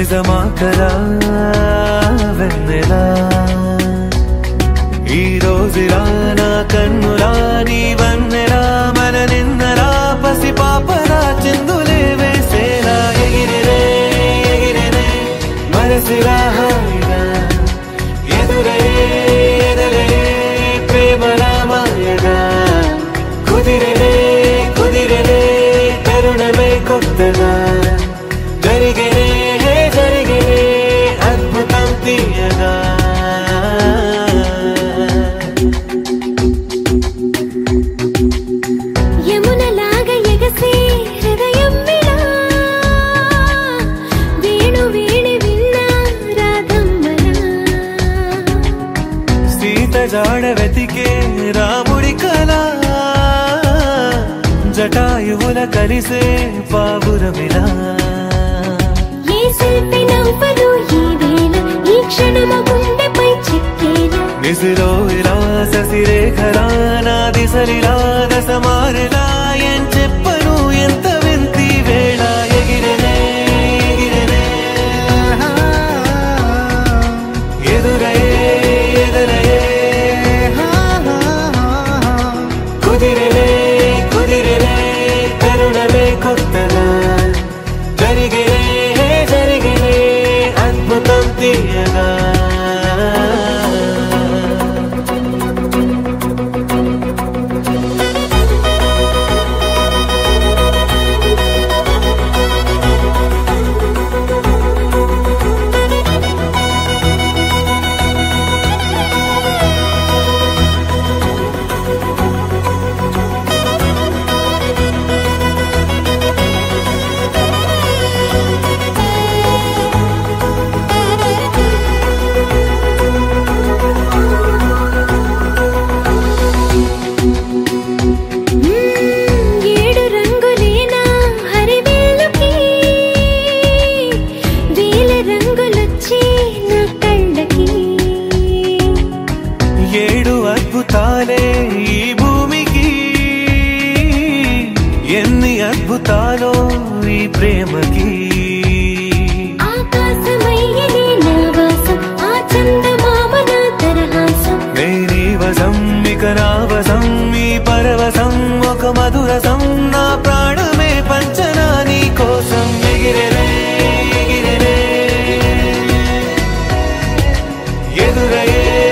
నిజమా కదా వెన్నెలా ఈ రోజులా నా కన్నులా నీ వన్నెలా మన నిన్నరా పసి పాపరా చిందులే వేసేలా ఎగిరిరే ఎగిరిరే మనసిలా హాయిగా ఎదురే ఎదురే ప్రేమలా మాయగా కుదిరే కుదిరే తరుణమే కొత్తగా జరిగిరే జరిగిరే అద్భుతం తీయగా యమునలాగ ఎగసే హృదయం వినా వేణు వేణి విన్నా రాగమ్మనా సీత జాడ వెతికే రాముడి కళ జటాయువుల కలిసే పావురమిలా ఏ శిల్పి నవ్వదు ఈ వేళ ఈ క్షణము గుండెపై చిక్కేలా నిసిలో ఇలా ససిరేఖలా నా దిశలిలా దశమారిలా ఏం చెప్పను ఎంత వింతి వేళ ఎగిరనే ఎగిరనే ఎదురయే ఎదురయే కుదిరనే కుదిరనే కరుణమే కొత్తగా జరిగినే జరిగినే అద్భుతం తీయగా మ్మ్, ఏడు రంగులేనా హరివేలుకి వేల రంగులొచ్చి నా కళ్ళకి ఏడు అద్భుతాలే ఈ భూమికి ఎన్ని అద్భుతాలో ఈ ప్రేమకి ఆకాశమయ్యని నా వాసం ఆ చందమామ నా తరహాసం నేనీ వశం ఇక నా వశం ఈ పరవశం ఒక మధురసం నా ప్రాణమే పంచనా నీ కోసం ఎగిరెనే ఎగిరెనే ఎదురయే